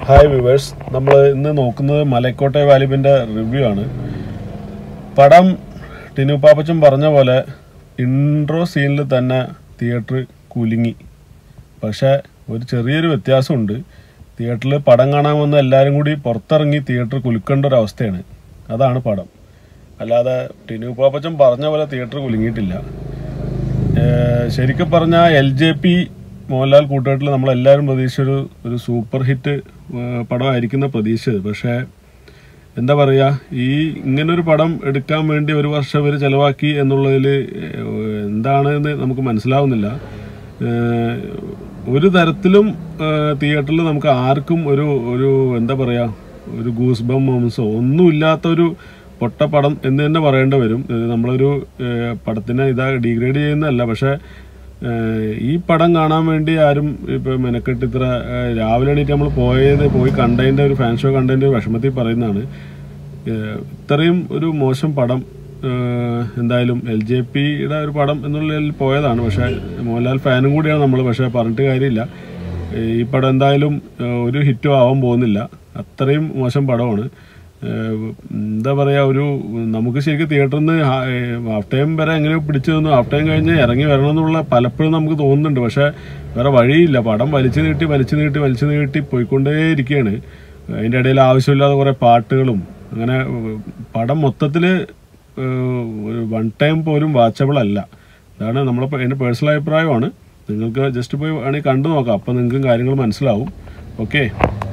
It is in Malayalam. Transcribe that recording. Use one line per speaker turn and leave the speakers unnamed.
ഹായ് വിവേഴ്സ് നമ്മൾ ഇന്ന് നോക്കുന്നത് മലക്കോട്ടെ വാലിബിൻ്റെ റിവ്യൂ ആണ് പടം ടിനു പാപ്പച്ചൻ പറഞ്ഞ പോലെ ഇൻട്രോ സീനിൽ തന്നെ തിയേറ്റർ കുലുങ്ങി പക്ഷേ ഒരു ചെറിയൊരു വ്യത്യാസമുണ്ട് തിയേറ്ററിൽ പടം കാണാൻ വന്ന എല്ലാവരും കൂടി പുറത്തിറങ്ങി തിയേറ്റർ കുലുക്കേണ്ട ഒരു അവസ്ഥയാണ് അതാണ് പടം അല്ലാതെ ടിനു പാപ്പച്ചൻ പറഞ്ഞ പോലെ തിയേറ്റർ കുലുങ്ങിയിട്ടില്ല ഏഹ് ശരിക്കും പറഞ്ഞാൽ എൽ ജെ പി മോഹൻലാൽ കൂട്ടുകെട്ടിൽ നമ്മളെല്ലാവരും പ്രതീക്ഷിച്ചൊരു ഒരു സൂപ്പർ ഹിറ്റ് ഏഹ് പടമായിരിക്കുന്ന പ്രതീക്ഷിച്ചത് പക്ഷേ എന്താ പറയുക ഈ ഇങ്ങനൊരു പടം എടുക്കാൻ വേണ്ടി ഒരു വർഷം ഇവർ ചിലവാക്കി എന്നുള്ളതിൽ എന്താണെന്ന് നമുക്ക് മനസ്സിലാവുന്നില്ല ഏഹ് ഒരു തരത്തിലും തിയേറ്ററിൽ നമുക്ക് ആർക്കും ഒരു ഒരു എന്താ പറയുക ഒരു ഗൂസ് ബം മൊമൻസോ ഒന്നുമില്ലാത്തൊരു പൊട്ടപ്പടം എന്ന് തന്നെ പറയേണ്ടി വരും ഇത് നമ്മളൊരു ഏഹ് പടത്തിനെ ഇതാ ഡീഗ്രേഡ് ചെയ്യുന്നതല്ല പക്ഷേ ഏഹ് ഈ പടം കാണാൻ വേണ്ടി ആരും ഇപ്പം മെനക്കെട്ട് ഇത്ര ഏഹ് രാവിലെ എണീറ്റ് നമ്മൾ പോയത് പോയി കണ്ടതിൻ്റെ ഒരു ഫാൻ ഷോ കണ്ടതിൻ്റെ ഒരു വിഷമത്തിൽ പറയുന്നതാണ് ഏഹ് ഇത്രയും ഒരു മോശം പടം ഏഹ് എന്തായാലും എൽ ജെ പിയുടെ ഒരു പടം എന്നുള്ളതിൽ പോയതാണ് പക്ഷേ മോഹൻലാൽ ഫാനും കൂടിയാണ് നമ്മൾ പക്ഷേ പറഞ്ഞിട്ട് കാര്യമില്ല ഏഹ് ഈ പടം എന്തായാലും ഏഹ് ഒരു ഹിറ്റും ആവാൻ പോകുന്നില്ല അത്രയും മോശം പടമാണ് ഏഹ് എന്താ പറയുക ഒരു നമുക്ക് ശരിക്കും തിയേറ്ററിൽ നിന്ന് ഹാഫ് ടൈം വരെ എങ്ങനെ പിടിച്ചു നിന്നു ഹാഫ് ടൈം കഴിഞ്ഞ് ഇറങ്ങി വരണം എന്നുള്ള പലപ്പോഴും നമുക്ക് തോന്നുന്നുണ്ട് പക്ഷേ വേറെ വഴിയില്ല പടം വലിച്ചു നീട്ടി വലിച്ചു നീട്ടി വലിച്ചു നീട്ടി പോയിക്കൊണ്ടേയിരിക്കുകയാണ് അതിൻ്റെ ഇടയിൽ ആവശ്യമില്ലാതെ കുറേ പാട്ടുകളും അങ്ങനെ ഏഹ് പടം മൊത്തത്തിൽ ഒരു വൺ ടൈം പോലും വാച്ചബിൾ അല്ല അതാണ് നമ്മളെ എൻ്റെ പേഴ്സണൽ അഭിപ്രായമാണ് നിങ്ങൾക്ക് ജസ്റ്റ് പോയി വേണമെങ്കിൽ കണ്ടു നോക്കാം അപ്പോൾ നിങ്ങൾക്കും കാര്യങ്ങൾ മനസ്സിലാവും ഓക്കെ